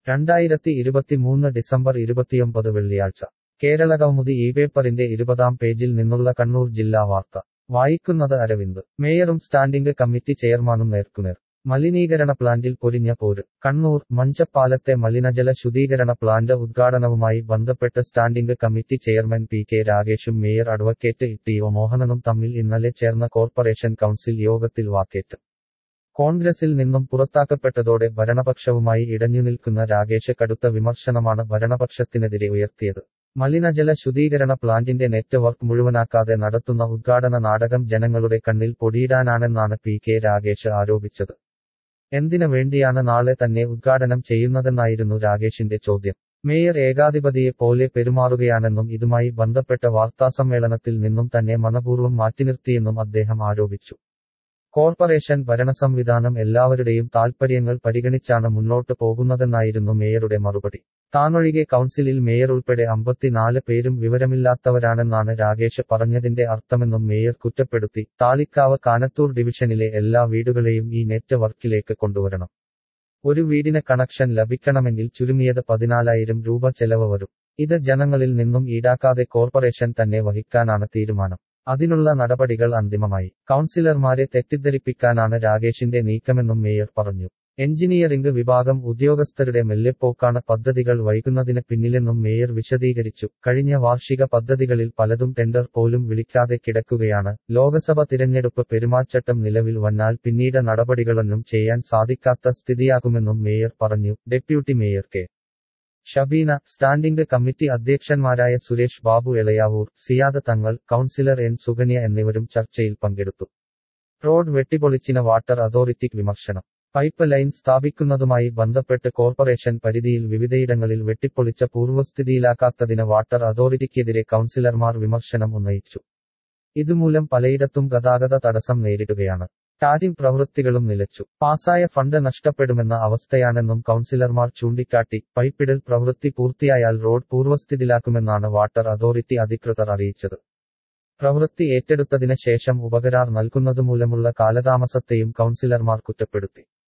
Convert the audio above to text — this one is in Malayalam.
രണ്ടായിരത്തി ഇരുപത്തിമൂന്ന് ഡിസംബർ ഇരുപത്തിയൊമ്പത് വെള്ളിയാഴ്ച കേരള കൗമുദി ഈ പേപ്പറിന്റെ ഇരുപതാം പേജിൽ നിന്നുള്ള കണ്ണൂർ ജില്ലാ വാർത്ത വായിക്കുന്നത് അരവിന്ദ് മേയറും സ്റ്റാൻഡിംഗ് കമ്മിറ്റി ചെയർമാനും നേർക്കുനേർ മലിനീകരണ പ്ലാന്റിൽ പൊരിഞ്ഞ പോര് കണ്ണൂർ മഞ്ചപ്പാലത്തെ മലിനജല ശുദ്ധീകരണ പ്ലാന്റ് ഉദ്ഘാടനവുമായി ബന്ധപ്പെട്ട് standing committee chairman P K രാഗേഷും മേയർ അഡ്വക്കേറ്റ് ടി ഒ മോഹനനും തമ്മിൽ ഇന്നലെ ചേർന്ന കോർപ്പറേഷൻ കൗൺസിൽ യോഗത്തിൽ വാക്കേറ്റ് കോൺഗ്രസിൽ നിന്നും പുറത്താക്കപ്പെട്ടതോടെ ഭരണപക്ഷവുമായി ഇടഞ്ഞുനിൽക്കുന്ന രാഗേഷ് കടുത്ത വിമർശനമാണ് ഭരണപക്ഷത്തിനെതിരെ ഉയർത്തിയത് മലിനജല ശുദ്ധീകരണ പ്ലാന്റിന്റെ നെറ്റ്വർക്ക് മുഴുവനാക്കാതെ നടത്തുന്ന ഉദ്ഘാടന നാടകം ജനങ്ങളുടെ കണ്ണിൽ പൊടിയിടാനാണെന്നാണ് പി കെ രാഗേഷ് ആരോപിച്ചത് എന്തിനു വേണ്ടിയാണ് നാളെ തന്നെ ഉദ്ഘാടനം ചെയ്യുന്നതെന്നായിരുന്നു രാഗേഷിന്റെ ചോദ്യം മേയർ ഏകാധിപതിയെ പോലെ പെരുമാറുകയാണെന്നും ഇതുമായി ബന്ധപ്പെട്ട വാർത്താസമ്മേളനത്തിൽ നിന്നും തന്നെ മനപൂർവ്വം മാറ്റിനിർത്തിയെന്നും അദ്ദേഹം ആരോപിച്ചു കോർപ്പറേഷൻ ഭരണസംവിധാനം എല്ലാവരുടെയും താൽപ്പര്യങ്ങൾ പരിഗണിച്ചാണ് മുന്നോട്ട് പോകുന്നതെന്നായിരുന്നു മേയറുടെ മറുപടി താനൊഴികെ കൗൺസിലിൽ മേയർ ഉൾപ്പെടെ അമ്പത്തിനാല് പേരും വിവരമില്ലാത്തവരാണെന്നാണ് രാഗേഷ് പറഞ്ഞതിന്റെ അർത്ഥമെന്നും മേയർ കുറ്റപ്പെടുത്തി താളിക്കാവ് കാനത്തൂർ ഡിവിഷനിലെ എല്ലാ വീടുകളെയും ഈ നെറ്റ്വർക്കിലേക്ക് കൊണ്ടുവരണം ഒരു വീടിന് കണക്ഷൻ ലഭിക്കണമെങ്കിൽ ചുരുങ്ങിയത് പതിനാലായിരം രൂപ ചെലവ് വരും ഇത് ജനങ്ങളിൽ നിന്നും ഈടാക്കാതെ കോർപ്പറേഷൻ തന്നെ വഹിക്കാനാണ് തീരുമാനം അതിനുള്ള നടപടികൾ അന്തിമമായി കൗൺസിലർമാരെ തെറ്റിദ്ധരിപ്പിക്കാനാണ് രാഗേഷിന്റെ നീക്കമെന്നും മേയർ പറഞ്ഞു എഞ്ചിനീയറിംഗ് വിഭാഗം ഉദ്യോഗസ്ഥരുടെ മെല്ലെപ്പോക്കാണ് പദ്ധതികൾ വൈകുന്നതിന് പിന്നിലെന്നും മേയർ വിശദീകരിച്ചു കഴിഞ്ഞ വാർഷിക പദ്ധതികളിൽ പലതും ടെൻഡർ പോലും വിളിക്കാതെ കിടക്കുകയാണ് ലോക്സഭ തിരഞ്ഞെടുപ്പ് പെരുമാറ്റച്ചട്ടം നിലവിൽ വന്നാൽ പിന്നീട് നടപടികളൊന്നും ചെയ്യാൻ സാധിക്കാത്ത സ്ഥിതിയാകുമെന്നും മേയർ പറഞ്ഞു deputy mayor K Shabeena standing committee അധ്യക്ഷന്മാരായ സുരേഷ് ബാബു എളയാവൂർ സിയാദ് തങ്ങൾ കൗൺസിലർ എൻ സുകന്യ എന്നിവരും ചർച്ചയിൽ പങ്കെടുത്തു റോഡ് വെട്ടിപ്പൊളിച്ചിന വാട്ടർ അതോറിറ്റിക്ക് വിമർശനം പൈപ്പ് ലൈൻ സ്ഥാപിക്കുന്നതുമായി ബന്ധപ്പെട്ട് കോർപ്പറേഷൻ പരിധിയിൽ വിവിധയിടങ്ങളിൽ വെട്ടിപ്പൊളിച്ച പൂർവ്വസ്ഥിതിയിലാക്കാത്തതിന് വാട്ടർ അതോറിറ്റിക്കെതിരെ കൗൺസിലർമാർ വിമർശനം ഉന്നയിച്ചു ഇതുമൂലം പലയിടത്തും ഗതാഗത തടസ്സം നേരിടുകയാണ് ടാരിംഗ് പ്രവൃത്തികളും നിലച്ചു പാസായ ഫണ്ട് നഷ്ടപ്പെടുമെന്ന അവസ്ഥയാണെന്നും കൗൺസിലർമാർ ചൂണ്ടിക്കാട്ടി പൈപ്പിടൽ പ്രവൃത്തി പൂർത്തിയായാൽ റോഡ് പൂർവ്വസ്ഥിതിലാക്കുമെന്നാണ് വാട്ടർ അതോറിറ്റി അധികൃതർ അറിയിച്ചത് പ്രവൃത്തി ഏറ്റെടുത്തതിന് ശേഷം ഉപകരാർ നൽകുന്നതുമൂലമുള്ള കാലതാമസത്തെയും കൗൺസിലർമാർ കുറ്റപ്പെടുത്തി